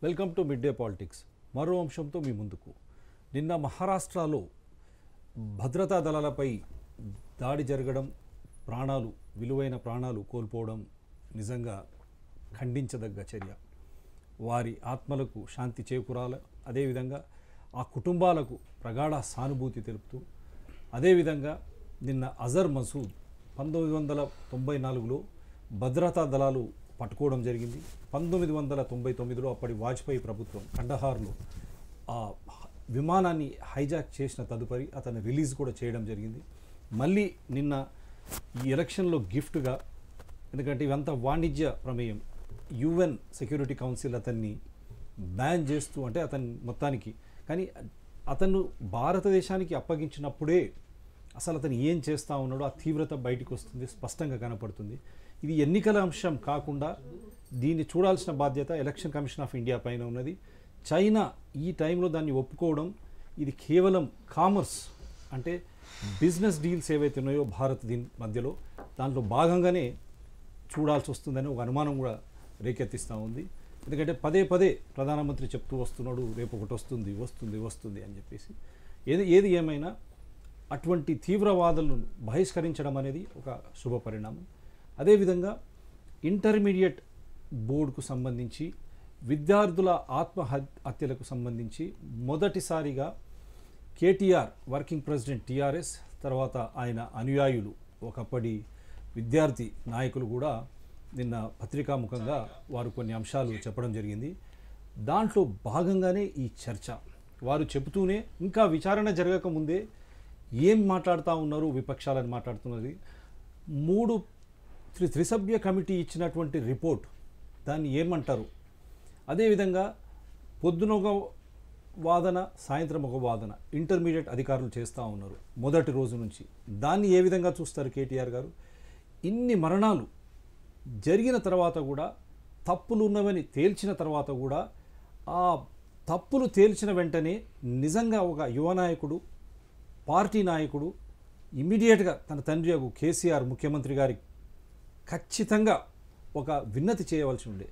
Welcome to mid day politics మరో అంశంతో మీ ముందుకు నిన్న మహారాష్ట్రలో భద్రతా దళాలపై దాడి జరగడం ప్రాణాలు విలువైన ప్రాణాలు కోల్పోవడం నిజంగా ఖండించదగ్గ చర్య వారి ఆత్మలకు శాంతి చేకూరాల అదేవిధంగా ఆ కుటుంబాలకు ప్రగాఢ సానుభూతి తెలుపుతూ అదేవిధంగా నిన్న అజర్ మసూద్ పంతొమ్మిది వందల తొంభై నాలుగులో భద్రతా దళాలు పట్టుకోవడం జరిగింది పంతొమ్మిది వందల తొంభై తొమ్మిదిలో అప్పటి వాజ్పేయి ప్రభుత్వం కండహార్లో ఆ విమానాన్ని హైజాక్ చేసిన తదుపరి అతన్ని రిలీజ్ కూడా చేయడం జరిగింది మళ్ళీ నిన్న ఈ ఎలక్షన్లో గిఫ్ట్గా ఎందుకంటే ఇవంతా వాణిజ్య ప్రమేయం యుఎన్ సెక్యూరిటీ కౌన్సిల్ అతన్ని బ్యాన్ చేస్తూ అంటే అతని మొత్తానికి కానీ అతను భారతదేశానికి అప్పగించినప్పుడే అసలు అతను ఏం చేస్తూ ఉన్నాడో ఆ తీవ్రత బయటికి వస్తుంది స్పష్టంగా కనపడుతుంది ఇది ఎన్నికల అంశం కాకుండా దీన్ని చూడాల్సిన బాధ్యత ఎలక్షన్ కమిషన్ ఆఫ్ ఇండియా పైన ఉన్నది చైనా ఈ టైంలో దాన్ని ఒప్పుకోవడం ఇది కేవలం కామర్స్ అంటే బిజినెస్ డీల్స్ ఏవైతే ఉన్నాయో భారత్ దీని మధ్యలో దాంట్లో భాగంగానే చూడాల్సి వస్తుందని ఒక అనుమానం కూడా రేకెత్తిస్తూ ఉంది ఎందుకంటే పదే పదే ప్రధానమంత్రి చెప్తూ వస్తున్నాడు రేపు ఒకటి వస్తుంది వస్తుంది వస్తుంది అని చెప్పేసి ఏది ఏది ఏమైనా అటువంటి తీవ్రవాదులను బహిష్కరించడం అనేది ఒక శుభ పరిణామం అదేవిధంగా ఇంటర్మీడియట్ బోర్డుకు సంబంధించి విద్యార్థుల ఆత్మహత్యలకు సంబంధించి మొదటిసారిగా కేటీఆర్ వర్కింగ్ ప్రెసిడెంట్ టీఆర్ఎస్ తర్వాత ఆయన అనుయాయులు ఒకప్పటి విద్యార్థి నాయకులు కూడా నిన్న పత్రికాముఖంగా వారు కొన్ని అంశాలు చెప్పడం జరిగింది దాంట్లో భాగంగానే ఈ చర్చ వారు చెబుతూనే ఇంకా విచారణ జరగకముందే ఏం మాట్లాడుతూ ఉన్నారు విపక్షాలని మాట్లాడుతున్నది మూడు త్రి త్రిసభ్య కమిటీ ఇచ్చినటువంటి రిపోర్ట్ దాన్ని ఏమంటారు అదేవిధంగా పొద్దున ఒక వాదన సాయంత్రం ఒక వాదన ఇంటర్మీడియట్ అధికారులు చేస్తూ ఉన్నారు మొదటి రోజు నుంచి దాన్ని ఏ విధంగా చూస్తారు కేటీఆర్ గారు ఇన్ని మరణాలు జరిగిన తర్వాత కూడా తప్పులు ఉన్నవని తేల్చిన తర్వాత కూడా ఆ తప్పులు తేల్చిన వెంటనే నిజంగా ఒక యువ నాయకుడు పార్టీ నాయకుడు ఇమ్మీడియట్గా తన తండ్రి అగు కేసీఆర్ ముఖ్యమంత్రి గారి ఖచ్చితంగా ఒక విన్నతి చేయవలసి ఉండే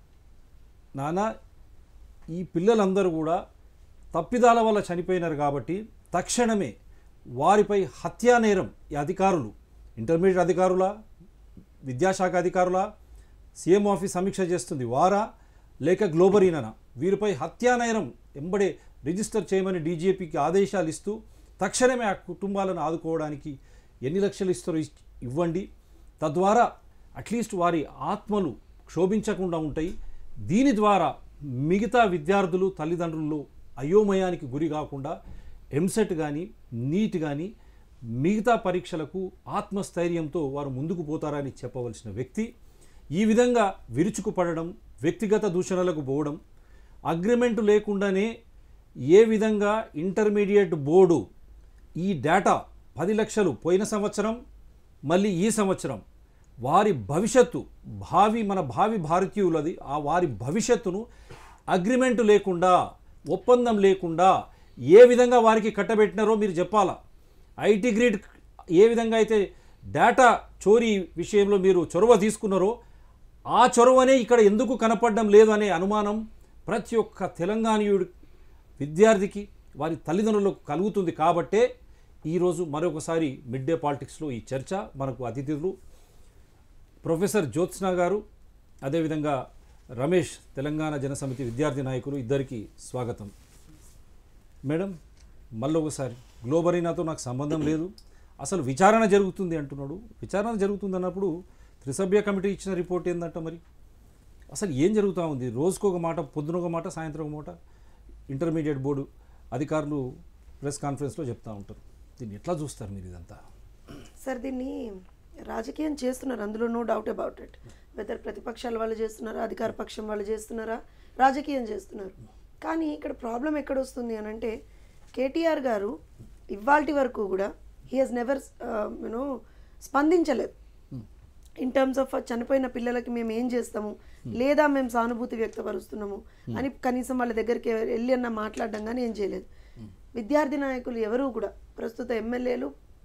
నానా ఈ పిల్లలందరూ కూడా తప్పిదాల వల్ల చనిపోయినారు కాబట్టి తక్షణమే వారిపై హత్యా నేరం ఈ అధికారులు ఇంటర్మీడియట్ అధికారుల విద్యాశాఖ అధికారుల సీఎం ఆఫీస్ సమీక్ష చేస్తుంది వారా లేక గ్లోబరీననా వీరిపై హత్యా నేరం ఎంబడే రిజిస్టర్ చేయమని డీజీపీకి ఆదేశాలు ఇస్తూ తక్షణమే ఆ కుటుంబాలను ఆదుకోవడానికి ఎన్ని లక్షలు ఇస్తారో ఇస్- ఇవ్వండి తద్వారా అట్లీస్ట్ వారి ఆత్మలు క్షోభించకుండా ఉంటాయి దీని ద్వారా మిగతా విద్యార్థులు తల్లిదండ్రులు అయోమయానికి గురి కాకుండా ఎంసెట్ కానీ నీట్ కానీ మిగతా పరీక్షలకు ఆత్మస్థైర్యంతో వారు ముందుకు పోతారని చెప్పవలసిన వ్యక్తి ఈ విధంగా విరుచుకుపడడం వ్యక్తిగత దూషణలకు పోవడం అగ్రిమెంట్ లేకుండానే ఏ విధంగా ఇంటర్మీడియట్ బోర్డు ఈ డేటా పది లక్షలు పోయిన సంవత్సరం మళ్ళీ ఈ సంవత్సరం వారి భవిష్యత్తు భావి మన భావి భారతీయులది ఆ వారి భవిష్యత్తును అగ్రిమెంట్ లేకుండా ఒప్పందం లేకుండా ఏ విధంగా వారికి కట్టబెట్టినారో మీరు చెప్పాలా ఐటీ గ్రిడ్ ఏ విధంగా అయితే డేటా చోరీ విషయంలో మీరు చొరవ తీసుకున్నారో ఆ చొరవనే ఇక్కడ ఎందుకు కనపడడం లేదు అనే అనుమానం ప్రతి ఒక్క తెలంగాణీయుడి విద్యార్థికి వారి తల్లిదండ్రులకు కలుగుతుంది కాబట్టే ఈరోజు మరొకసారి మిడ్ డే పాలిటిక్స్లో ఈ చర్చ మనకు అతిథులు ప్రొఫెసర్ జ్యోత్స్న గారు అదేవిధంగా రమేష్ తెలంగాణ జనసమితి విద్యార్థి నాయకులు ఇద్దరికి స్వాగతం మేడం మళ్ళీ ఒకసారి గ్లోబరీనాతో నాకు సంబంధం లేదు అసలు విచారణ జరుగుతుంది అంటున్నాడు విచారణ జరుగుతుంది అన్నప్పుడు త్రిసభ్య కమిటీ ఇచ్చిన రిపోర్ట్ ఏందంట మరి అసలు ఏం జరుగుతూ ఉంది రోజుకు ఒక మాట పొద్దున ఒక మాట సాయంత్రం ఒక మాట ఇంటర్మీడియట్ బోర్డు అధికారులు ప్రెస్ కాన్ఫరెన్స్లో చెప్తా ఉంటారు దీన్ని ఎట్లా చూస్తారు మీరు ఇదంతా సార్ దీన్ని రాజకీయం చేస్తున్నారు అందులో no doubt about it whether ప్రతిపక్షాల వాళ్ళు చేస్తున్నారా అధికార పక్షం వాళ్ళు చేస్తున్నారా రాజకీయం చేస్తున్నారు కానీ ఇక్కడ ప్రాబ్లం ఎక్కడ వస్తుంది అని అంటే కేటీఆర్ గారు ఇవాల్టి వరకు కూడా హీ హాజ్ నెవర్ యూనో స్పందించలేదు ఇన్ టర్మ్స్ ఆఫ్ చనిపోయిన పిల్లలకి మేము ఏం చేస్తాము లేదా మేము సానుభూతి వ్యక్తపరుస్తున్నాము అని కనీసం వాళ్ళ దగ్గరికి వెళ్ళి అన్న మాట్లాడడం కానీ ఏం చేయలేదు విద్యార్థి నాయకులు ఎవరూ కూడా ప్రస్తుత ఎమ్మెల్యేలు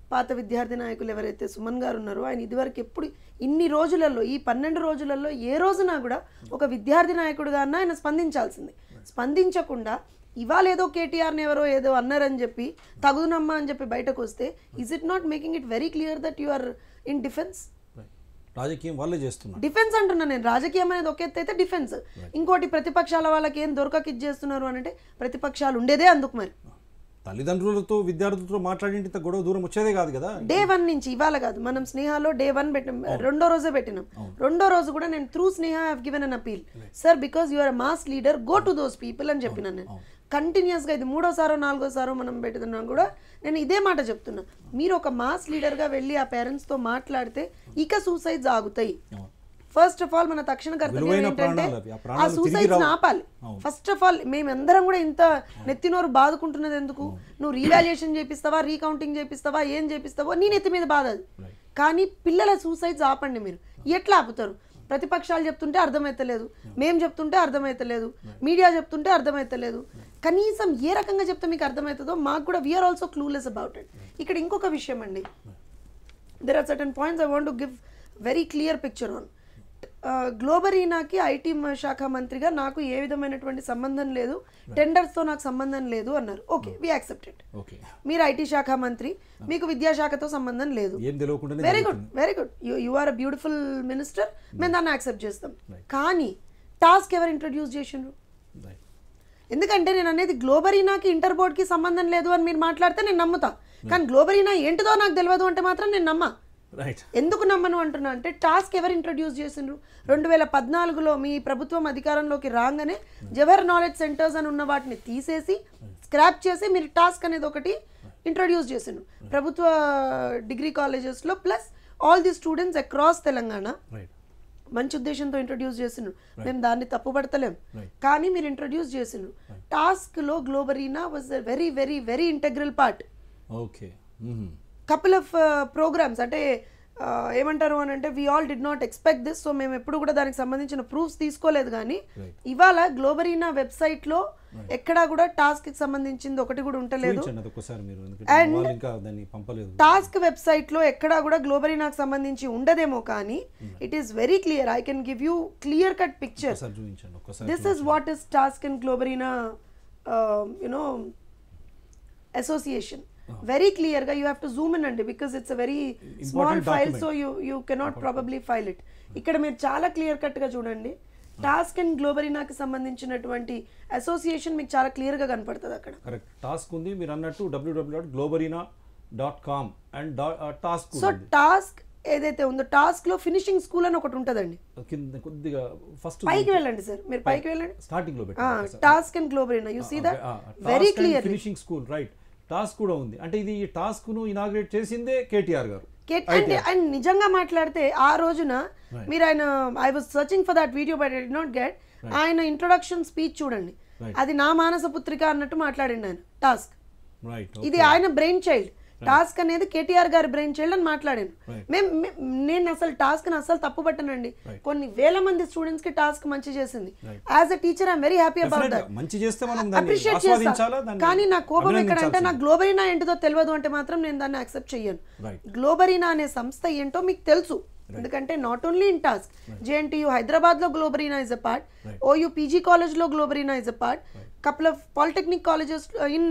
పాత విద్యార్థి నాయకులు ఎవరైతే సుమన్ గారు ఉన్నారో ఆయన ఇదివరకు ఎప్పుడు ఇన్ని రోజులలో ఈ పన్నెండు రోజులలో ఏ రోజున కూడా ఒక విద్యార్థి నాయకుడుగా అన్న ఆయన స్పందించాల్సింది స్పందించకుండా ఇవాళ ఏదో కేటీఆర్ని ఎవరో ఏదో అన్నారని చెప్పి తగునమ్మా అని చెప్పి బయటకు వస్తే is it not making it very clear that you are in defence రాజకీయం వాళ్ళే చేస్తున్నారు డిఫెన్స్ అంటున్నా నేను రాజకీయం అనేది ఒక ఎత్తు అయితే డిఫెన్స్ ఇంకోటి ప్రతిపక్షాల వాళ్ళకి ఏం దొరకక ఇది చేస్తున్నారు అని అంటే ప్రతిపక్షాలు ఉండేదే అందుకు మరి తల్లిదండ్రులతో విద్యార్థులతో మాట్లాడింటి ఇంత గొడవ దూరం వచ్చేదే కాదు కదా డే వన్ నుంచి ఇవాళ కాదు మనం స్నేహాలో డే వన్ పెట్టినాం రెండో రోజే పెట్టినాం రెండో రోజు కూడా నేను త్రూ స్నేహ have given an appeal sir because you are mass leader go to those people అని చెప్పినాను నేను కంటిన్యూస్గా ఇది మూడోసారో నాలుగోసారో మనం పెడుతున్నాం కూడా నేను ఇదే మాట చెప్తున్నా మీరు ఒక మాస్ లీడర్గా వెళ్ళి ఆ పేరెంట్స్తో మాట్లాడితే ఇక సూసైడ్స్ ఆగుతాయి అవును. ఫస్ట్ ఆఫ్ ఆల్ మన తక్షణ కర్తవ్యం విలువైన ఏంటంటే ప్రాణాలు అవి. ఆ ఆ ప్రాణాలు తిరిగి సూసైడ్స్ రావు. ఆపాలి ఫస్ట్ ఆఫ్ ఆల్ మేమందరం కూడా ఇంత నెత్తినోరు బాదుకుంటున్నది ఎందుకు నువ్వు రీవాల్యుయేషన్ చేపిస్తావా రీకౌంటింగ్ చేపిస్తావా ఏం చేపిస్తావో నీ నెత్తి మీద బాధ అది కానీ పిల్లల సూసైడ్స్ ఆపండి మీరు ఎట్లా ఆపుతారు ప్రతిపక్షాలు చెప్తుంటే అర్థమైతలేదు మేం చెప్తుంటే అర్థమైతలేదు మీడియా చెప్తుంటే అర్థమైతలేదు కనీసం ఏ రకంగా చెప్తే మీకు అర్థమవుతుందో మాకు కూడా we are also clueless about it ఇక్కడ ఇంకొక విషయం అండి there are certain points I want to give very clear picture on గ్లోబరీనాకి ఐటీ శాఖ మంత్రిగా నాకు ఏ విధమైనటువంటి సంబంధం లేదు టెండర్స్తో నాకు సంబంధం లేదు అన్నారు ఓకే వి యాక్సెప్టెడ్ ఓకే మీరు ఐటీ శాఖ మంత్రి మీకు విద్యాశాఖతో సంబంధం లేదు ఏం తెలియకుండానే very good very good you you are a beautiful minister మేము దాన్ని యాక్సెప్ట్ చేస్తాం కానీ టాస్క్ ఎవరు ఇంట్రడ్యూస్ చేసిండ్రు Right. ఎందుకంటే నేను అనేది గ్లోబరీనాకి ఇంటర్ బోర్డ్కి సంబంధం లేదు అని మీరు మాట్లాడితే నేను నమ్ముతా కానీ గ్లోబరీనా ఏంటిదో నాకు తెలియదు అంటే మాత్రం నేను నమ్మా రైట్ ఎందుకు నమ్మను అంటున్నా అంటే టాస్క్ ఎవరు ఇంట్రడ్యూస్ చేసిండ్రు రెండు వేల పద్నాలుగులో మీ ప్రభుత్వం అధికారంలోకి రాగానే జవహర్ నాలెడ్జ్ సెంటర్స్ అని ఉన్న వాటిని తీసేసి స్క్రాప్ చేసి మీరు టాస్క్ అనేది ఒకటి ఇంట్రడ్యూస్ చేసిండ్రు ప్రభుత్వ డిగ్రీ కాలేజెస్లో plus all the students across Telangana right మంచి ఉద్దేశంతో ఇంట్రడ్యూస్ చేసిండ్రు మేము దాన్ని తప్పుపడతలేం Right. కానీ మీరు ఇంట్రడ్యూస్ చేసిండ్రు టాస్క్లో Globarena was a very very very integral part okay couple of programmes అంటే uh, ఏమంటారు అని అంటే we all did not expect this so మేము ఎప్పుడు కూడా దానికి సంబంధించిన ప్రూఫ్స్ తీసుకోలేదు కానీ Right. ఇవాళ గ్లోబరీనా వెబ్సైట్లో ఎక్కడా కూడా టాస్క్ కి సంబంధించింది ఒకటి కూడా ఉంటలేదు చూపించండి అది ఒక్కసారి మీరు ఎందుకంటే మా వాళ్ళు ఇంకా దాన్ని పంపలేదు టాస్క్ వెబ్సైట్లో ఎక్కడా కూడా గ్లోబరీనాకు సంబంధించి ఉండదేమో కానీ it is very clear I can give you clear cut picture ఒక్కసారి చూపించండి ఒక్కసారి this is what is TASK in Globarena you know association very clear గా you have to zoom in అండి because it's a very small file so you you cannot probably file it ఇక్కడ మీరు చాలా clear cut గా చూడండి టాస్క్ అండ్ గ్లోబరీనాకి సంబంధించినటువంటి association మీకు చాలా క్లియర్ గా కనపడుతుంది అక్కడ కరెక్ట్ టాస్క్ ఉంది మీరు అన్నట్టు WW dot Globarena dot com and TASK so TASK ఏదైతే ఉందో టాస్క్ లో ఫినిషింగ్ స్కూల్ అని ఒకటి ఉంటుందండి కింద కొద్దిగా ఫస్ట్ పైకి వెళ్ళండి సార్ మీరు పైకి వెళ్ళండి స్టార్టింగ్ లో TASK and Globarena you see that very clear finishing school right TASK కూడా ఉంది అంటే ఇది ఈ టాస్క్ ను ఇనాగ్రేట్ చేసిందే కేటీఆర్ గారు కెట్ అంటే ఆయన నిజంగా మాట్లాడితే ఆ రోజున మీరు ఆయన I was searching for that video but I not get ఆయన ఇంట్రొడక్షన్ స్పీచ్ చూడండి Right. అది నా మానస పుత్రిక అన్నట్టు మాట్లాడిండు ఆయన టాస్క్ రైట్ ఇది ఆయన బ్రెయిన్ చైల్డ్ టాస్క్ అనేది కేటీఆర్ గారి బ్రెయిన్ చైల్డ్ అని మాట్లాడాను Right. మేము మే- నేను అసలు టాస్క్ అసలు తప్పు పట్టనండి కొన్ని వేల మంది స్టూడెంట్స్ కి టాస్క్ మంచి చేసింది Right. As a teacher I'm very happy about that మంచి చేస్తే మనం దాన్ని అప్రిషియేట్ ఆస్వాదించాలా చేస్తా దాన్ని కానీ నా కోపం ఎక్కడంటే అభినందించాల్సిందే. నాకు గ్లోబరీనా ఏంటిదో తెలియదు అంటే మాత్రం నేను దాన్ని యాక్సెప్ట్ చెయ్యను Right. గ్లోబరీనా అనే సంస్థ ఏంటో మీకు తెలుసు ఎందుకంటే not only in TASK JNTU Hyderabad లో Globarena is a part OU PG college లో Globarena is a part couple of polytechnic colleges in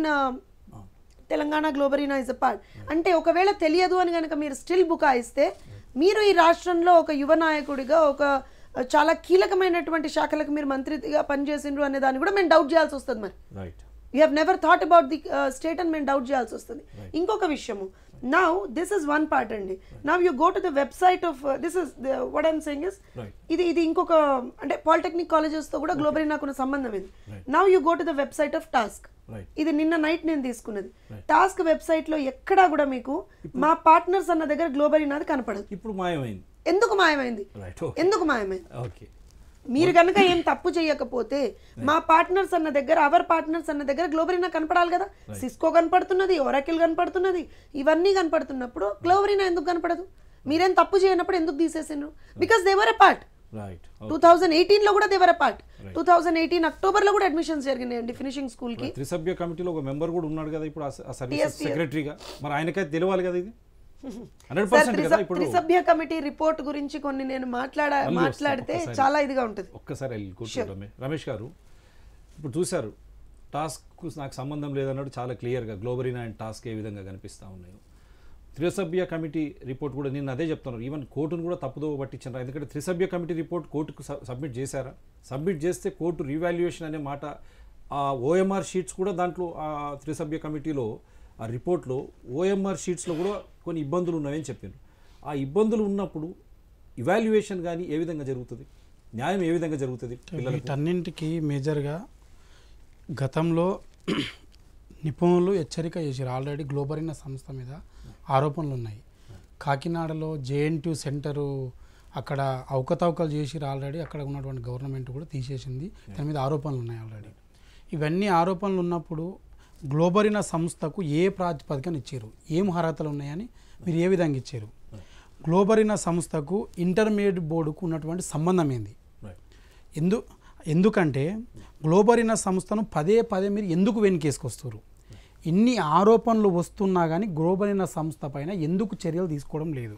Telangana Globarena is a part అంటే ఒకవేళ తెలియదు అని కనుక మీరు స్టిల్ బుకాయిస్తే మీరు ఈ రాష్ట్రంలో ఒక యువ నాయకుడిగా ఒక చాలా కీలకమైనటువంటి శాఖలకు మీరు మంత్రిగా పనిచేసిండ్రు అనే దాన్ని కూడా మేము డౌట్ చేయాల్సి వస్తుంది మరి right you have never thought about the state అని మేము డౌట్ చేయాల్సి వస్తుంది ఇంకొక విషయము now this is one part అండి now you go to the website of this is what I'm saying is Right. ఇది ఇది ఇంకొక అంటే పాలిటెక్నిక్ కాలేజెస్తో కూడా గ్లోబరీ నాకున్న సంబంధం ఇది now you go to the website of TASK right ఇది నిన్న నైట్ నేను తీసుకున్నది టాస్క్ వెబ్సైట్ లో ఎక్కడా కూడా మీకు మా పార్ట్నర్స్ అన్న దగ్గర గ్లోబరీ నాది కనపడదు ఇప్పుడు మాయమైంది ఎందుకు మాయమైంది రైట్ ఎందుకు మాయమైంది ఓకే మీరు కనుక ఏం తప్పు చేయకపోతే మా పార్ట్నర్స్ అన్న దగ్గర అవర్ పార్ట్నర్స్ అన్న దగ్గర గ్లోబరీనా కనపడాలి కదా సిస్కో కనపడుతున్నది ఒరాకిల్ కనపడుతున్నది ఇవన్నీ కనపడుతున్నప్పుడు గ్లోబరీనా ఎందుకు కనపడదు మీరేం తప్పు చేయనప్పుడు ఎందుకు తీసేసిండ్రు because they were a part right two thousand ఎయిటీన్లో కూడా they were a part two thousand eighteen అక్టోబర్లో కూడా అడ్మిషన్స్ జరిగినాయండి ఫినిషింగ్ స్కూల్కి త్రిసభ్య కమిటీలో ఒక మెంబర్ కూడా ఉన్నాడు కదా ఇప్పుడు ఆ స- ఆ సర్వీసెస్ సెక్రటరీగా మరి ఆయనకైతే తెలియాలి కదా ఇది హండ్రెడ్ సార్ పర్సెంట్ కదా త్రిస- ఇప్పుడు త్రిసభ్య కమిటీ రిపోర్ట్ గురించి కొన్ని నేను మాట్లాడా మళ్ళీ వస్తా, మాట్లాడితే ఒక్కసారి. చాలా ఇదిగా ఉంటుంది ఒక్కసారి వెళ్ళి కూర్చో రమేష్ రమేష్ గారు ఇప్పుడు చూశారు టాస్క్ నాకు సంబంధం లేదన్నాడు చాలా క్లియర్గా గ్లోబరీనా అండ్ టాస్క్ ఏ విధంగా కనిపిస్తూ ఉన్నాయో త్రిసభ్య కమిటీ రిపోర్ట్ కూడా నేను అదే చెప్తున్నాను ఈవెన్ కోర్టును కూడా తప్పుదో పట్టించారు ఎందుకంటే త్రిసభ్య కమిటీ రిపోర్ట్ కోర్టుకు స- సబ్మిట్ చేశారా సబ్మిట్ చేస్తే కోర్టు రీవాల్యుయేషన్ అనే మాట ఆ ఓఎంఆర్ షీట్స్ కూడా దాంట్లో ఆ త్రిసభ్య కమిటీలో ఆ రిపోర్ట్లో ఓఎంఆర్ షీట్స్లో కూడా కొన్ని ఇబ్బందులు ఉన్నాయని చెప్పారు ఆ ఇబ్బందులు ఉన్నప్పుడు ఇవాల్యుయేషన్ కానీ ఏ విధంగా జరుగుతుంది న్యాయం ఏ విధంగా జరుగుతుంది పిల్లలకు వీటన్నింటికి మేజర్గా గతంలో నిపుణులు హెచ్చరిక చేశారు ఆల్రెడీ గ్లోబరిన సంస్థ మీద ఆరోపణలు ఉన్నాయి కాకినాడలో జేఎన్టీ సెంటరు అక్కడ అవకతవకలు చేసిరు ఆల్రెడీ అక్కడ ఉన్నటువంటి గవర్నమెంట్ కూడా తీసేసింది దాని మీద ఆరోపణలు ఉన్నాయి ఆల్రెడీ ఇవన్నీ ఆరోపణలు ఉన్నప్పుడు గ్లోబరిన సంస్థకు ఏ ప్రాతిపదికన ఇచ్చారు ఏం అర్హతలు ఉన్నాయని మీరు ఏ విధంగా ఇచ్చారు గ్లోబరిన సంస్థకు ఇంటర్మీడియట్ బోర్డుకు ఉన్నటువంటి సంబంధం ఏంది Right. ఎందు ఎందుకంటే గ్లోబరిన సంస్థను పదే పదే మీరు ఎందుకు వెనుకేసుకొస్తారు ఇన్ని ఆరోపణలు వస్తున్నా కానీ గ్లోబరిన సంస్థ పైన ఎందుకు చర్యలు తీసుకోవడం లేదు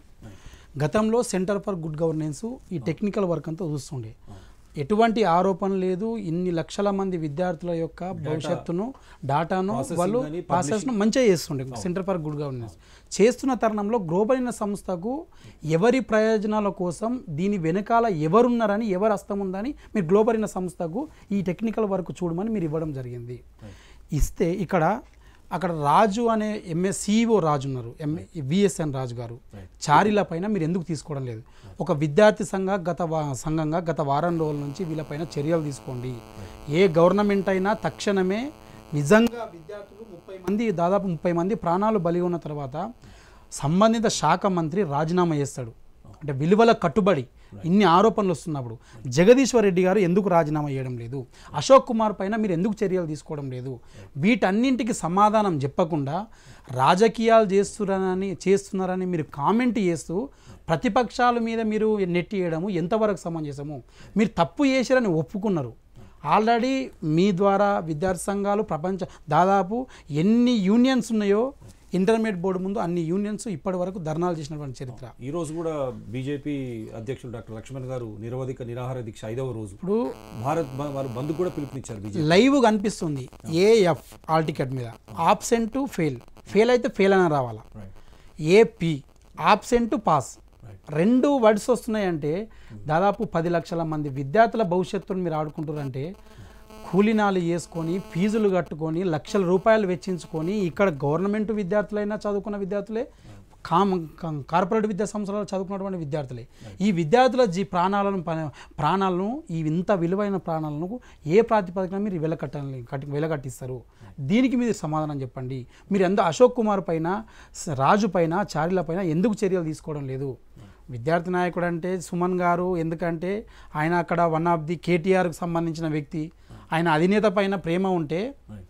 గతంలో సెంటర్ ఫర్ గుడ్ గవర్నెన్స్ ఈ టెక్నికల్ వర్క్ అంతా చూస్తుండే ఎటువంటి ఆరోపణ లేదు ఇన్ని లక్షల మంది విద్యార్థుల యొక్క భవిష్యత్తును డాటాను Processing వాళ్ళు కానీ ప్రాసెస్ను మంచిగా చేస్తుండే సెంటర్ ఫర్ గుడ్ గవర్నెన్స్ చేస్తున్న తరుణంలో గ్లోబల్ అయిన సంస్థకు ఎవరి ప్రయోజనాల కోసం దీని వెనకాల ఎవరున్నారని ఎవరు హస్తం ఉందని మీరు గ్లోబల్ అయిన సంస్థకు ఈ టెక్నికల్ వర్క్ చూడమని మీరు ఇవ్వడం జరిగింది ఇస్తే ఇక్కడ అక్కడ రాజు అనే ఎంఏ సిఇఓ రాజు ఉన్నారు ఎంఏ విఎస్ఎన్ రాజు గారు చారీల పైన మీరు ఎందుకు తీసుకోవడం లేదు ఒక విద్యార్థి సంఘ గత వా- సంఘంగా గత వారం రోజుల నుంచి వీళ్ళపైన చర్యలు తీసుకోండి ఏ గవర్నమెంట్ అయినా తక్షణమే నిజంగా విద్యార్థులు ముప్పై మంది దాదాపు ముప్పై మంది ప్రాణాలు బలి ఉన్న తర్వాత సంబంధిత శాఖ మంత్రి రాజీనామా చేస్తాడు అంటే విలువల కట్టుబడి ఇన్ని ఆరోపణలు వస్తున్నప్పుడు జగదీశ్వర్ రెడ్డి గారు ఎందుకు రాజీనామా చేయడం లేదు అశోక్ కుమార్ పైన మీరు ఎందుకు చర్యలు తీసుకోవడం లేదు వీటన్నింటికి సమాధానం చెప్పకుండా రాజకీయాలు చేస్తున్నారని చేస్తున్నారని మీరు కామెంట్ చేస్తూ ప్రతిపక్షాల మీద మీరు నెట్టి వేయడము ఎంతవరకు సమంజసము మీరు తప్పు చేశారని ఒప్పుకున్నారు ఆల్రెడీ మీ ద్వారా విద్యార్థి సంఘాలు ప్రపంచ దాదాపు ఎన్ని యూనియన్స్ ఉన్నాయో ఇంటర్మీడియట్ బోర్డు ముందు అన్ని యూనియన్స్ ఇప్పటి వరకు ధర్నాలు చేసినటువంటి చరిత్ర ఈ రోజు కూడా బీజేపీ అధ్యక్షుడు డాక్టర్ లక్ష్మణ్ గారు నిరవధిక నిరాహార దీక్ష ఐదవ రోజు ఇప్పుడు భారత్ బ- వారు బంద్ కూడా పిలుపునిచ్చారు బీజేపీ లైవ్ కనిపిస్తుంది ఏఎఫ్ ఆల్ టికెట్ మీద ఆబ్సెంట్ టు ఫెయిల్ ఫెయిల్ అయితే ఫెయిల్ అని రావాలా ఏపీ ఆబ్సెంట్ టు పాస్ రెండు వర్డ్స్ వస్తున్నాయంటే దాదాపు పది లక్షల మంది విద్యార్థుల భవిష్యత్తును మీరు ఆడుకుంటారంటే కూలినాలు చేసుకొని ఫీజులు కట్టుకొని లక్షల రూపాయలు వెచ్చించుకొని ఇక్కడ గవర్నమెంట్ విద్యార్థులైనా చదువుకున్న విద్యార్థులే కామ్ కా- కార్పొరేట్ విద్యా సంస్థలలో చదువుకున్నటువంటి విద్యార్థులే ఈ విద్యార్థుల జీ ప్రాణాలను ప- ప్రాణాలను ఈ ఇంత విలువైన ప్రాణాలను ఏ ప్రాతిపదికన మీరు వెలకట్టాలి కట్టి వెలకట్టిస్తారు దీనికి మీరు సమాధానం చెప్పండి మీరు ఎంత అశోక్ కుమార్ పైన స- రాజు పైన చారిల పైన ఎందుకు చర్యలు తీసుకోవడం లేదు విద్యార్థి నాయకుడు అంటే సుమన్ గారు ఎందుకంటే ఆయన అక్కడ వన్ ఆఫ్ ది కేటీఆర్కి సంబంధించిన వ్యక్తి ఆయన అధినేత పైన ప్రేమ ఉంటే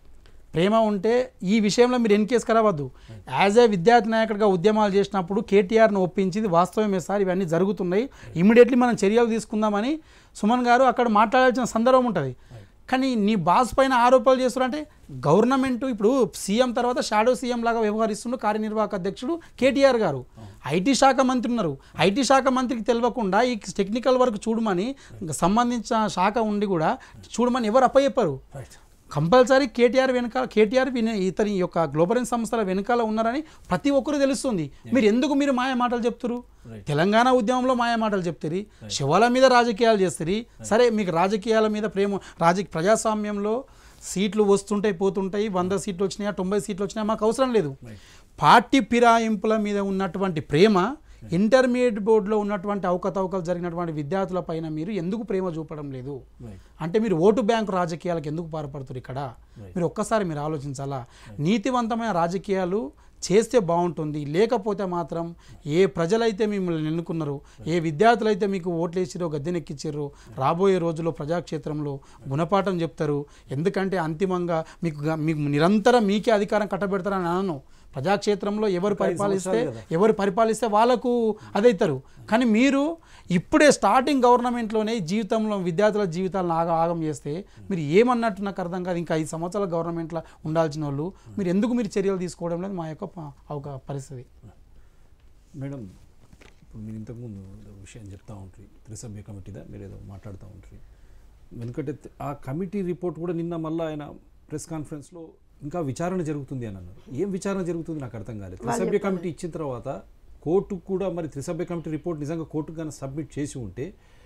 ప్రేమ ఉంటే ఈ విషయంలో మీరు ఎన్కేస్ కలవద్దు యాజ్ ఏ విద్యార్థి నాయకుడిగా ఉద్యమాలు చేసినప్పుడు కేటీఆర్ను ఒప్పించింది వాస్తవమే సార్ ఇవన్నీ జరుగుతున్నాయి ఇమీడియట్లీ మనం చర్యలు తీసుకుందామని సుమన్ గారు అక్కడ మాట్లాడాల్సిన సందర్భం ఉంటుంది కానీ నీ బాస్ పైన ఆరోపణలు చేస్తున్నారంటే గవర్నమెంట్ ఇప్పుడు సీఎం తర్వాత షాడో సీఎం లాగా వ్యవహరిస్తుండు కార్యనిర్వాహక అధ్యక్షుడు కేటీఆర్ గారు ఐటీ శాఖ మంత్రి ఉన్నారు ఐటీ శాఖ మంత్రికి తెలియకుండా ఈ టెక్నికల్ వర్క్ చూడమని సంబంధించిన శాఖ ఉండి కూడా చూడమని ఎవరు అప్పచెప్పారు కంపల్సరీ కేటీఆర్ వెనకాల కేటీఆర్ విన ఇతని యొక్క గ్లోబల్ సంస్థల వెనకాల ఉన్నారని ప్రతి ఒక్కరు తెలుస్తుంది మీరు ఎందుకు మీరు మాయ మాటలు చెప్తారు తెలంగాణ ఉద్యమంలో మాయ మాటలు చెప్తారు శివాల మీద రాజకీయాలు చేస్తారు సరే మీకు రాజకీయాల మీద ప్రేమ రాజకీయ ప్రజాస్వామ్యంలో సీట్లు వస్తుంటాయి పోతుంటాయి వంద సీట్లు వచ్చినాయా తొంభై సీట్లు వచ్చినాయా మాకు అవసరం లేదు పార్టీ ఫిరాయింపుల మీద ఉన్నటువంటి ప్రేమ ఇంటర్మీడియట్ బోర్డులో ఉన్నటువంటి అవకతవకలు జరిగినటువంటి విద్యార్థుల పైన మీరు ఎందుకు ప్రేమ చూపడం లేదు అంటే మీరు ఓటు బ్యాంకు రాజకీయాలకు ఎందుకు పాల్పడుతారు ఇక్కడ మీరు ఒక్కసారి మీరు ఆలోచించాలా నీతివంతమైన రాజకీయాలు చేస్తే బాగుంటుంది లేకపోతే మాత్రం ఏ ప్రజలైతే మిమ్మల్ని ఎన్నుకున్నారో ఏ విద్యార్థులు అయితే మీకు ఓట్లు వేసిరో గద్దెనెక్కించారో రాబోయే రోజుల్లో ప్రజాక్షేత్రంలో గుణపాఠం చెప్తారు ఎందుకంటే అంతిమంగా మీకు గ- మీకు నిరంతరం మీకే అధికారం కట్టబెడతారని అనను ప్రజాక్షేత్రంలో ఎవరు పరిపాలిస్తే ఎవరు పరిపాలిస్తే వాళ్ళకు అదైతారు కానీ మీరు ఇప్పుడే స్టార్టింగ్ గవర్నమెంట్లోనే జీవితంలో విద్యార్థుల జీవితాలను ఆగ ఆగం చేస్తే మీరు ఏమన్నట్టు నాకు అర్థం కాదు ఇంకా ఐదు సంవత్సరాల గవర్నమెంట్లో ఉండాల్సిన వాళ్ళు మీరు ఎందుకు మీరు చర్యలు తీసుకోవడం లేదు మా యొక్క ప- ఒక పరిస్థితి మేడం ఇప్పుడు మీరు ఇంతకుముందు ఏదో విషయం చెప్తా ఉంటారు త్రిసభ్య కమిటీదా మీరు ఏదో మాట్లాడుతూ ఉంటారు ఎందుకంటే త- ఆ కమిటీ రిపోర్ట్ కూడా నిన్న మళ్ళీ ఆయన ప్రెస్ కాన్ఫరెన్స్లో ఇంకా విచారణ జరుగుతుంది అని అన్నారు ఏం విచారణ జరుగుతుంది నాకు అర్థం కాలేదు త్రిసభ్య కమిటీ ఇచ్చిన తర్వాత కోర్టుకు కూడా మరి త్రిసభ్య కమిటీ రిపోర్ట్ నిజంగా కోర్టుకు కానీ సబ్మిట్ చేసి ఉంటే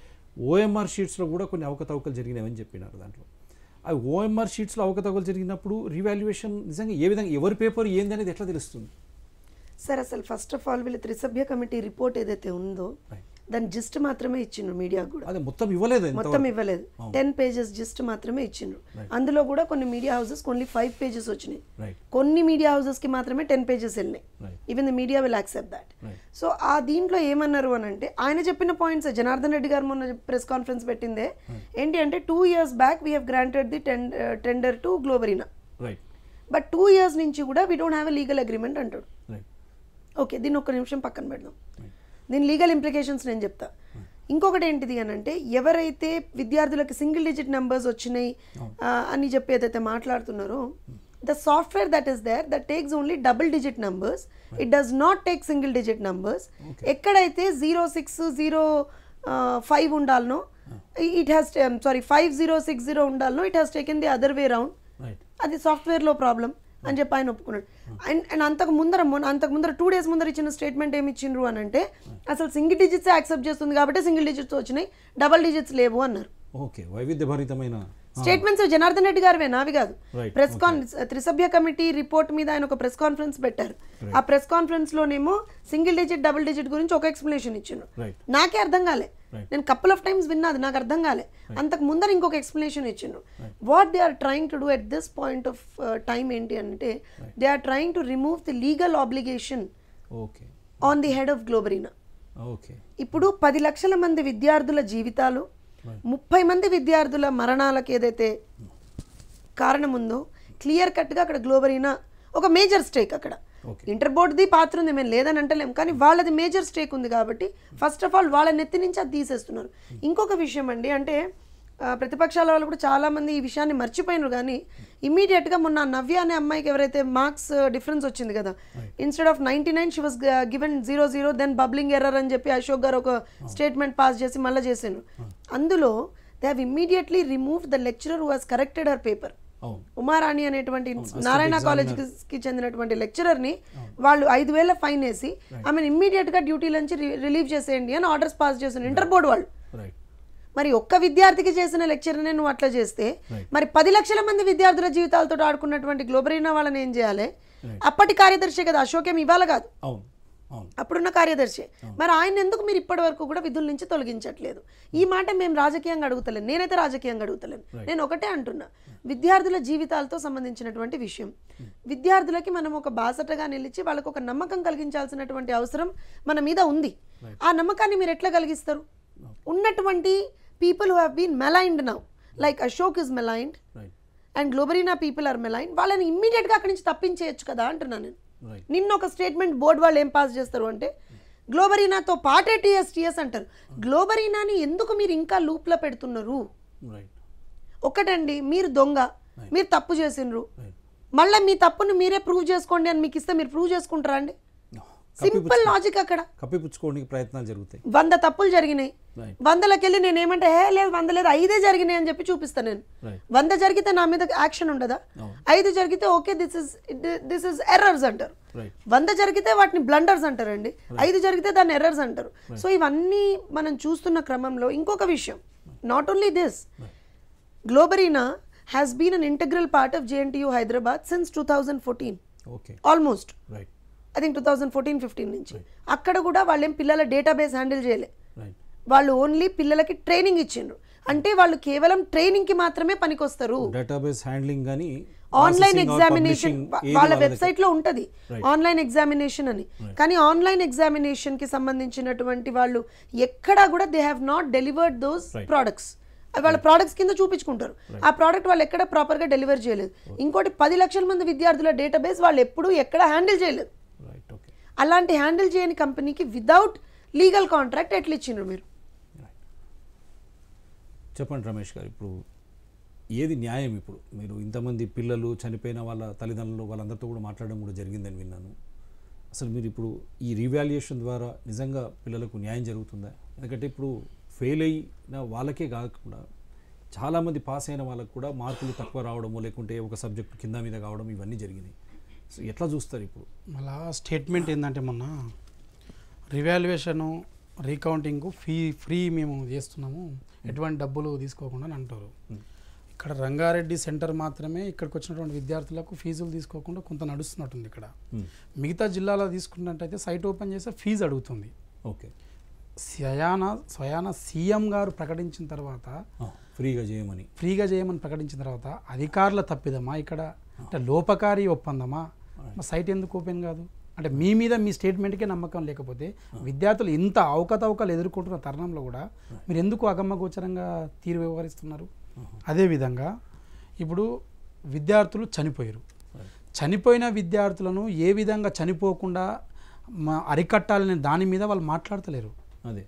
ఓఎంఆర్ షీట్స్లో కూడా కొన్ని అవకతవకలు జరిగినాయని చెప్పినారు దాంట్లో ఆ ఓఎంఆర్ షీట్స్లో అవకతవకలు జరిగినప్పుడు రివాల్యుయేషన్ నిజంగా ఏ విధంగా ఎవరి పేపర్ ఏంది అనేది ఎట్లా తెలుస్తుంది సార్ అసలు ఫస్ట్ ఆఫ్ ఆల్ వీళ్ళ త్రిసభ్య కమిటీ రిపోర్ట్ ఏదైతే ఉందో Right. దాని జిస్ట్ మాత్రమే ఇచ్చిండ్రు మీడియా కూడా అదే మొత్తం ఇవ్వలేదు మొత్తం ఇంతవరకు. ఇవ్వలేదు టెన్ పేజెస్ జిస్ట్ మాత్రమే ఇచ్చిండ్రు అందులో కూడా కొన్ని media houses only five pages వచ్చినాయి రైట్ కొన్ని మీడియా హౌసెస్ కి మాత్రమే టెన్ పేజెస్ వెళ్ళినాయి Right. Even the media will accept that Right. So ఆ దీంట్లో ఏమన్నారు అని అంటే ఆయన చెప్పిన పాయింట్స్ జనార్దన్ రెడ్డి గారు మొన్న ప్రెస్ కాన్ఫరెన్స్ పెట్టిందే ఏంటి అంటే two years back we have granted the tender to Globarena right but two years నుంచి కూడా we don't have a legal agreement అంటాడు రైట్ ఓకే దీన్ని ఒక్క నిమిషం పక్కన పెడదాం దీని లీగల్ ఇంప్లికేషన్స్ నేను చెప్తా ఇంకొకటి ఏంటిది అని అంటే ఎవరైతే విద్యార్థులకి సింగిల్ డిజిట్ నెంబర్స్ వచ్చినాయి ఆ, అని చెప్పి ఏదైతే మాట్లాడుతున్నారో the software that is there that takes only double digit numbers it does not take single digit numbers ఎక్కడైతే జీరో సిక్స్ జీరో ఫైవ్ ఉండాలనో it has sorry five zero six zero ఉండాలనో it has taken the other way round right అది సాఫ్ట్వేర్లో problem అని చెప్పి ఆయన ఒప్పుకున్నాడు and and అంతకు ముందర మొన్న అంతకు ముందర టూ డేస్ ముందర ఇచ్చిన స్టేట్మెంట్ ఏమి ఇచ్చిండ్రు అని అంటే అసలు సింగిల్ డిజిట్స్ యాక్సెప్ట్ చేస్తుంది కాబట్టి సింగిల్ డిజిట్స్ వచ్చినాయి డబల్ డిజిట్స్ లేవు అన్నారు ఓకే వైవిధ్యభరితమైన స్టేట్మెంట్స్ జనార్దన్ రెడ్డి గారివే నావి కాదు Right, ప్రెస్ కాన్ త్రిసభ్య కమిటీ రిపోర్ట్ మీద ఆయన ఒక ప్రెస్ కాన్ఫరెన్స్ పెట్టారు ఆ ప్రెస్ కాన్ఫరెన్స్ లోనేమో సింగిల్ డిజిట్ డబుల్ డిజిట్ గురించి ఒక ఎక్స్ప్లెనేషన్ ఇచ్చిండు Right. నాకే అర్థం కాలే Right. నేను కపుల్ ఆఫ్ టైమ్స్ విన్నది నాకు అర్థం కాలే అంతకు ముందర ఇంకొక ఎక్స్ప్లెనేషన్ ఇచ్చిండు what they are trying to do at this point of time ఏంటి అంటే they are trying to remove the legal obligation okay on the head of Globarena okay ఇప్పుడు పది లక్షల మంది విద్యార్థుల జీవితాలు ముప్పై మంది విద్యార్థుల మరణాలకు ఏదైతే కారణం ఉందో క్లియర్ కట్గా అక్కడ గ్లోబరీనా ఒక మేజర్ స్టేక్ అక్కడ Okay. ఇంటర్ బోర్డుది పాత్ర ఉంది మేము లేదని అంటలేం కానీ వాళ్ళది మేజర్ స్టేక్ ఉంది కాబట్టి ఫస్ట్ ఆఫ్ ఆల్ వాళ్ళ నెత్తి నుంచి అది తీసేస్తున్నారు ఇంకొక విషయం అండి అంటే ఆ, ప్రతిపక్షాల వాళ్ళు కూడా చాలా మంది ఈ విషయాన్ని మర్చిపోయినారు కానీ immediate గా మొన్న నవ్య అనే అమ్మాయికి ఎవరైతే మార్క్స్ డిఫరెన్స్ వచ్చింది కదా instead of ninety nine she was given zero zero then bubbling error అని చెప్పి అశోక్ గారు ఒక స్టేట్మెంట్ పాస్ చేసి మళ్ళీ చేశాను అందులో they have immediately remove the lecturer who has corrected her paper అవును ఉమారాణి అనేటువంటి నారాయణ కాలేజ్ కి చెందినటువంటి లెక్చరర్ ని వాళ్ళు ఐదు వేల ఫైన్ వేసి ఆమెను ఇమ్మీడియట్ గా డ్యూటీ నుంచి రిలీవ్ చేసేయండి అని ఆర్డర్స్ పాస్ చేసిన ఇంటర్ బోర్డు వాళ్ళు రైట్ మరి ఒక్క విద్యార్థికి చేసిన లెక్చర్నే నువ్వు అట్లా చేస్తే Right. మరి పది లక్షల మంది విద్యార్థుల జీవితాలతో ఆడుకున్నటువంటి గ్లోబరీనా వాళ్ళని ఏం చేయాలి Right. అప్పటి కార్యదర్శి కదా అశోకేం ఇవాళ కాదు అవును అవును అప్పుడున్న కార్యదర్శి మరి ఆయన ఎందుకు మీరు ఇప్పటి వరకు కూడా విధుల నుంచి తొలగించట్లేదు ఈ మాట మేము రాజకీయంగా అడుగుతలేను నేనైతే రాజకీయంగా అడుగుతలేను నేను ఒకటే అంటున్నా విద్యార్థుల జీవితాలతో సంబంధించినటువంటి విషయం విద్యార్థులకి మనం ఒక బాసటగా నిలిచి వాళ్ళకు ఒక నమ్మకం కలిగించాల్సినటువంటి అవసరం మన మీద ఉంది ఆ నమ్మకాన్ని మీరు ఎట్లా కలిగిస్తారు ఉన్నటువంటి people who have been maligned now like Ashok is maligned right and Globarena people are maligned వాళ్ళని ఇమ్మీడియట్గా అక్కడి నుంచి తప్పించేయచ్చు కదా అంటున్నాను నేను రైట్ నిన్న ఒక స్టేట్మెంట్ బోర్డు వాళ్ళు ఏం పాస్ చేస్తారు అంటే గ్లోబరీనాతో పాటే టీఎస్ టీఎస్ అంటారు గ్లోబరీనాని ఎందుకు మీరు ఇంకా లూప్లో పెడుతున్నారు రైట్ ఒకటండి మీరు దొంగ మీరు తప్పు చేసిండ్రు రైట్ మళ్ళీ మీ తప్పును మీరే ప్రూవ్ చేసుకోండి అని మీకు ఇస్తే మీరు ప్రూవ్ చేసుకుంటారా అండి సింపుల్ లాజిక్ అక్కడ కప్పిపుచ్చుకోవడానికి ప్రయత్నాలు జరుగుతాయి వంద తప్పులు జరిగినాయి రైట్ వందలకి వెళ్ళి నేను ఏమంటే హే లేదు వంద లేదు ఐదే జరిగినాయి అని చెప్పి చూపిస్తాను నేను రైట్ వంద జరిగితే నా మీద యాక్షన్ ఉండదా అవును. ఐదు జరిగితే okay this is this is errors అంటారు రైట్ వంద జరిగితే వాటిని బ్లండర్స్ అంటారండి ఐదు జరిగితే దాన్ని ఎర్రర్స్ అంటారు సో ఇవన్నీ మనం చూస్తున్న క్రమంలో ఇంకొక విషయం not only this Globarena has been an integral part of JNTU Hyderabad since two thousand fourteen okay almost right I think two thousand fourteen fifteen నుంచి అక్కడ కూడా వాళ్ళేం పిల్లల డేటాబేస్ హ్యాండిల్ చేయలే రైట్ వాళ్ళు ఓన్లీ పిల్లలకి ట్రైనింగ్ ఇచ్చిండ్రు అంటే వాళ్ళు కేవలం ట్రైనింగ్ కి మాత్రమే పనికొస్తారు డేటాబేస్ హ్యాండ్లింగ్ కానీ online processing or examination publishing ఏది వాళ్ళ వాళ్ళ దగ్గర- వెబ్సైట్ లో ఉంటది ఆన్లైన్ ఎగ్జామినేషన్ అని కానీ ఆన్లైన్ ఎగ్జామినేషన్ కి సంబంధించినటువంటి వాళ్ళు ఎక్కడా కూడా they have not delivered those Right. Products వాళ్ళ ప్రోడక్ట్స్ కింద చూపించుకుంటారు ఆ ప్రోడక్ట్ వాళ్ళు ఎక్కడ ప్రాపర్ గా డెలివర్ చేయలేదు ఇంకోటి పది లక్షల మంది విద్యార్థుల డేటాబేస్ వాళ్ళు ఎప్పుడూ ఎక్కడ హ్యాండిల్ చేయలేదు రైట్ ఓకే అలాంటి హ్యాండిల్ చేయని కంపెనీకి వితౌట్ లీగల్ కాంట్రాక్ట్ ఎట్లా ఇచ్చిండ్రు మీరు చెప్పండి రమేష్ గారు ఇప్పుడు ఏది న్యాయం ఇప్పుడు మీరు ఇంతమంది పిల్లలు చనిపోయిన వాళ్ళ తల్లిదండ్రులు వాళ్ళందరితో కూడా మాట్లాడడం కూడా జరిగిందని విన్నాను అసలు మీరు ఇప్పుడు ఈ రీవాల్యుయేషన్ ద్వారా నిజంగా పిల్లలకు న్యాయం జరుగుతుందా ఎందుకంటే ఇప్పుడు ఫెయిల్ అయిన వాళ్ళకే కాకుండా చాలామంది పాస్ అయిన వాళ్ళకు కూడా మార్కులు తక్కువ రావడము లేకుంటే ఒక సబ్జెక్ట్ కింద మీద కావడం ఇవన్నీ జరిగినాయి సో ఎట్లా చూస్తారు ఇప్పుడు మళ్ళా స్టేట్మెంట్ ఏంటంటే మొన్న రివాల్యుయేషను రీకౌంటింగ్ ఫీ ఫ్రీ మేము చేస్తున్నాము ఎటువంటి డబ్బులు తీసుకోకుండా అని అంటారు ఇక్కడ రంగారెడ్డి సెంటర్ మాత్రమే ఇక్కడికి వచ్చినటువంటి విద్యార్థులకు ఫీజులు తీసుకోకుండా కొంత నడుస్తున్నట్టుంది ఇక్కడ Hmm. మిగతా జిల్లాలో తీసుకున్నట్టయితే సైట్ ఓపెన్ చేస్తే ఫీజు అడుగుతుంది ఓకే స్వయాన స్వయాన సీఎం గారు ప్రకటించిన తర్వాత ఆ, ఫ్రీగా చేయమని ఫ్రీగా చేయమని ప్రకటించిన తర్వాత అధికారుల తప్పిదమా ఇక్కడ అంటే లోపకారి ఒప్పందమా మా సైట్ ఎందుకు ఓపెన్ కాదు అంటే మీ మీద మీ స్టేట్మెంట్కే నమ్మకం లేకపోతే విద్యార్థులు ఇంత అవకతవకలు ఎదుర్కొంటున్న తరుణంలో కూడా మీరు ఎందుకు అగమ్మగోచరంగా తీరు వ్యవహరిస్తున్నారు అదేవిధంగా ఇప్పుడు విద్యార్థులు చనిపోయారు చనిపోయిన విద్యార్థులను ఏ విధంగా చనిపోకుండా మా అరికట్టాలనే దాని మీద వాళ్ళు మాట్లాడతలేరు అదే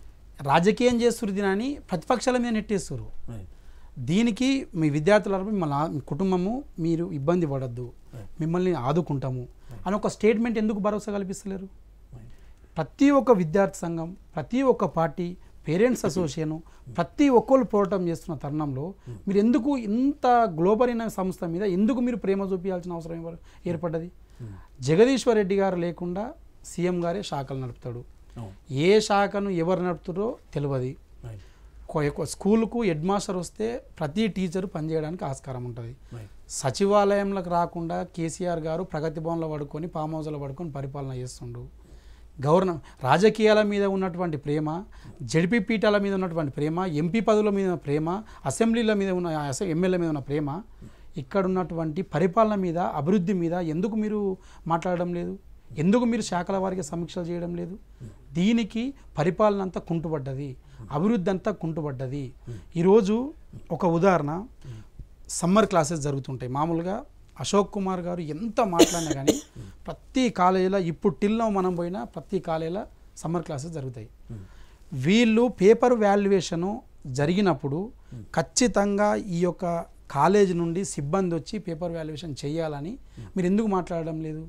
రాజకీయం చేస్తున్నారు దీని ప్రతిపక్షాల మీద నెట్టేస్తారు రైట్ దీనికి మీ విద్యార్థుల మిమ్మల్ని ఆ- మీ కుటుంబము మీరు ఇబ్బంది పడద్దు మిమ్మల్ని ఆదుకుంటాము అని ఒక స్టేట్మెంట్ ఎందుకు భరోసా కల్పిస్తలేరు రైట్ ప్రతి ఒక్క విద్యార్థి సంఘం ప్రతి ఒక్క పార్టీ పేరెంట్స్ అసోసియేషన్ ప్రతి ఒక్కరు పోరాటం చేస్తున్న తరుణంలో మీరు ఎందుకు ఇంత గ్లోబల్ అయిన సంస్థ మీద ఎందుకు మీరు ప్రేమ చూపించాల్సిన అవసరం ఏవ- ఏర్పడ్డది జగదీశ్వర్ రెడ్డి గారు లేకుండా సీఎం గారే శాఖలు నడుపుతాడు అవును ఏ శాఖను ఎవరు నడుపుతారో తెలియదు రైట్ కొ- కొ- స్కూల్కు హెడ్ మాస్టర్ వస్తే ప్రతి టీచరు పనిచేయడానికి ఆస్కారం ఉంటుంది రైట్ సచివాలయంలోకి రాకుండా కేసీఆర్ గారు ప్రగతి భవన్లో పడుకొని ఫామ్ హౌస్లో పడుకొని పరిపాలన చేస్తుండు గవర్న రాజకీయాల మీద ఉన్నటువంటి ప్రేమ జడిపి పీఠాల మీద ఉన్నటువంటి ప్రేమ ఎంపీ పదవుల మీద ఉన్న ప్రేమ అసెంబ్లీల మీద ఉన్న అసె- ఎమ్మెల్యే మీద ఉన్న ప్రేమ ఇక్కడ ఉన్నటువంటి పరిపాలన మీద అభివృద్ధి మీద ఎందుకు మీరు మాట్లాడడం లేదు ఎందుకు మీరు శాఖల వారికి సమీక్షలు చేయడం లేదు దీనికి పరిపాలన అంతా కుంటుపడ్డది అభివృద్ధి అంతా కుంటుపడ్డది ఈరోజు ఒక ఉదాహరణ సమ్మర్ క్లాసెస్ జరుగుతుంటాయి మామూలుగా అశోక్ కుమార్ గారు ఎంత మాట్లాడినా కానీ ప్రతి కాలేజీలో ఇప్పుడు టిల్లో మనం పోయినా ప్రతి కాలేజీలో సమ్మర్ క్లాసెస్ జరుగుతాయి వీళ్ళు పేపర్ వాల్యుయేషను జరిగినప్పుడు ఖచ్చితంగా ఈ యొక్క కాలేజ్ నుండి సిబ్బంది వచ్చి పేపర్ వాల్యుయేషన్ చేయాలని మీరు ఎందుకు మాట్లాడడం లేదు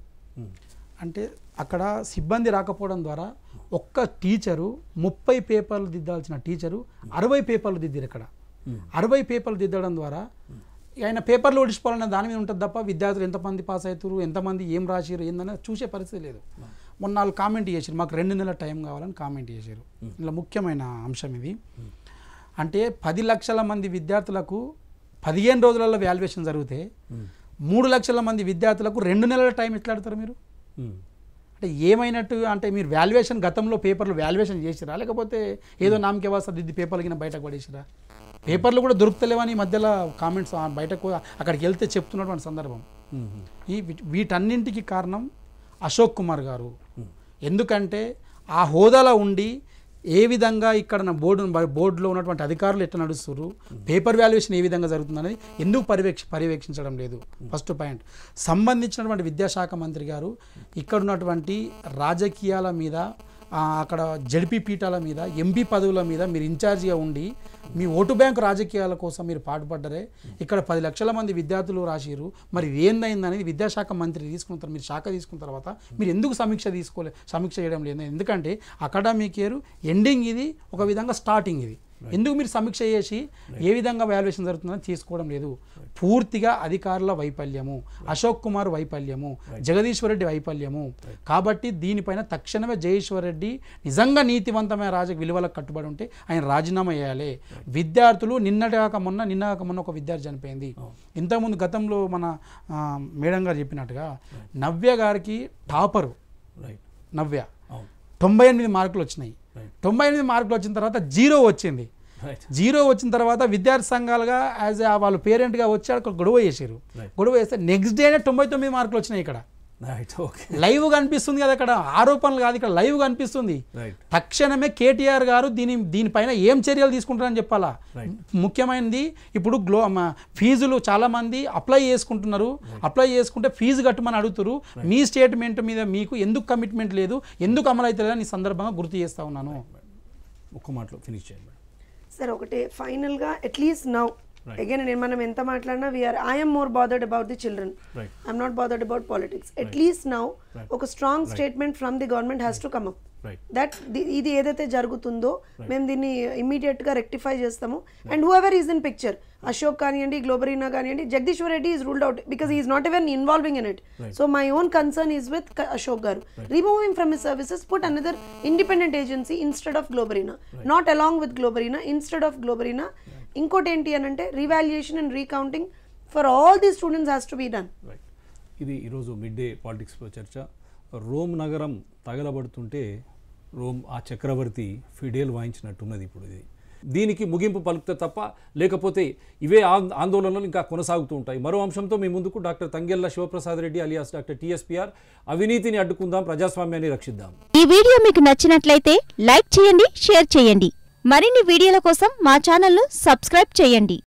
అంటే అక్కడ సిబ్బంది రాకపోవడం ద్వారా ఒక్క టీచరు ముప్పై పేపర్లు దిద్దాల్సిన టీచరు అరవై పేపర్లు దిద్దారు ఇక్కడ అరవై పేపర్లు దిద్దడం ద్వారా ఆయన పేపర్లు ఓడిచిపోవాలన్న దాని మీద ఉంటుంది తప్ప విద్యార్థులు ఎంతమంది పాస్ అవుతారు ఎంతమంది ఏం రాసిరు ఏందనేది చూసే పరిస్థితి లేదు మొన్న వాళ్ళు కామెంట్ చేశారు మాకు రెండు నెలల టైం కావాలని కామెంట్ చేశారు ఇలా ముఖ్యమైన అంశం ఇది అంటే పది లక్షల మంది విద్యార్థులకు పదిహేను రోజులలో వాల్యుయేషన్ జరిగితే మూడు లక్షల మంది విద్యార్థులకు రెండు నెలల టైం ఎట్లా ఆడతారు మీరు అంటే ఏమైనట్టు అంటే మీరు వాల్యుయేషన్ గతంలో పేపర్లు వాల్యుయేషన్ చేసిరా లేకపోతే ఏదో నామకే వాస్తా దిద్ది పేపర్లు కింద బయటకు పడేసిరా పేపర్లు కూడా దొరుకుతలేవని ఈ మధ్యలో కామెంట్స్ బయటకు అక్కడికి వెళ్తే చెప్తున్నటువంటి సందర్భం ఈ వీటి- వీటన్నింటికి కారణం అశోక్ కుమార్ గారు ఎందుకంటే ఆ హోదాలో ఉండి ఏ విధంగా ఇక్కడ నా బోర్డు బోర్డులో ఉన్నటువంటి అధికారులు ఎట్లా నడుస్తున్నారు పేపర్ వాల్యుయేషన్ ఏ విధంగా జరుగుతుందనేది ఎందుకు పర్యవేక్ష పర్యవేక్షించడం లేదు ఫస్ట్ పాయింట్ సంబంధించినటువంటి విద్యాశాఖ మంత్రి గారు ఇక్కడ ఉన్నటువంటి రాజకీయాల మీద ఆ, అక్కడ జడిపి పీఠాల మీద ఎంపీ పదవుల మీద మీరు ఇన్ఛార్జిగా ఉండి మీ ఓటు బ్యాంకు రాజకీయాల కోసం మీరు పాటుపడ్డరే ఇక్కడ పది లక్షల మంది విద్యార్థులు రాసిరు మరి ఇది ఏందైందనేది విద్యాశాఖ మంత్రి తీసుకున్న తర్వాత మీరు శాఖ తీసుకున్న తర్వాత మీరు ఎందుకు సమీక్ష తీసుకోలే సమీక్ష చేయడం లేదు ఎందుకంటే అకాడమిక్ ఇయర్ ఎండింగ్ ఇది ఒక విధంగా స్టార్టింగ్ ఇది ఎందుకు మీరు సమీక్ష చేసి ఏ విధంగా వాల్యుయేషన్ జరుగుతుందని తీసుకోవడం లేదు పూర్తిగా అధికారుల వైఫల్యము అశోక్ కుమార్ వైఫల్యము జగదీశ్వర్ రెడ్డి వైఫల్యము కాబట్టి దీనిపైన తక్షణమే జగదీశ్వర్ రెడ్డి నిజంగా నీతివంతమైన రాజ విలువలకు కట్టుబడి ఉంటే ఆయన రాజీనామా చేయాలి విద్యార్థులు నిన్నటి కాక మొన్న నిన్న కాక మొన్న ఒక విద్యార్థి చనిపోయింది ఇంతకుముందు గతంలో మన ఆ, మేడం గారు చెప్పినట్టుగా నవ్య గారికి టాపరు రైట్ నవ్య అవును తొంభై ఎనిమిది మార్కులు వచ్చినాయి Right. తొంభై ఎనిమిది మార్కులు వచ్చిన తర్వాత జీరో వచ్చింది రైట్ జీరో వచ్చిన తర్వాత విద్యార్థి సంఘాలుగా యాజ్ వాళ్ళు పేరెంట్గా వచ్చి అక్కడ గొడవ చేసారు Right. గొడవ చేస్తే నెక్స్ట్ డేనే తొంభై తొమ్మిది మార్కులు వచ్చినాయి ఇక్కడ రైట్ ఓకే లైవ్ కనిపిస్తుంది కదా ఇక్కడ ఆరోపణలు కాదు ఇక్కడ లైవ్ కనిపిస్తుంది రైట్ తక్షణమే కేటీఆర్ గారు దీని దీనిపైన ఏం చర్యలు తీసుకుంటారని చెప్పాలా Right. ముఖ్యమైనది ఇప్పుడు గ్లో మ- ఫీజులు చాలా మంది అప్లై చేసుకుంటున్నారు అప్లై చేసుకుంటే ఫీజు కట్టమని అడుగుతారు మీ స్టేట్మెంట్ మీద మీకు ఎందుకు కమిట్మెంట్ లేదు ఎందుకు అమలు అవుతుందని ఈ సందర్భంగా గుర్తు చేస్తా ఉన్నాను ఒక్క మాటలో ఫినిష్ చేయండి మేడం సార్ ఒకటే ఫైనల్గా అట్లీస్ట్ నౌ Right. అగైన్ నేను మనం ఎంత మాట్లాడినా we are I'm more bothered about the children Right. I'm not bothered about politics at least now Right. ఒక strong statement from the government has to come up right that ఇది ఏదైతే జరుగుతుందో మేము దీన్ని ఇమీడియట్ గా రెక్టిఫై చేస్తాము and whoever is in picture Ashok కానివ్వండి గ్లోబరీనా కానివ్వండి Jagadishwar Reddy is ruled out because is not even involving in it so my own concern is with Ashok గారు removing from his services put another independent agency instead of Globarena not along with Globarena instead of Globarena ఇంకోటి ఏంటి అని అంటే revaluation and recounting for all the students has to be done right ఇది ఈరోజు mid day పాలిటిక్స్లో చర్చ Rome నగరం తగలబడుతుంటే రోమ్ ఆ చక్రవర్తి ఫిడేల్ వాయించినట్టున్నది ఇప్పుడు ఇది దీనికి ముగింపు పలుకుతే తప్ప లేకపోతే ఇవే ఆం- ఆందోళనలు ఇంకా కొనసాగుతూ ఉంటాయి మరో అంశంతో మీ ముందుకు doctor Tangella Shivaprasad Reddy alias doctor TSPR అవినీతిని అడ్డుకుందాం ప్రజాస్వామ్యాన్ని రక్షిద్దాం ఈ వీడియో మీకు నచ్చినట్లయితే లైక్ చేయండి షేర్ చేయండి మరిన్ని వీడియోల కోసం మా ఛానల్ను సబ్స్క్రైబ్ చేయండి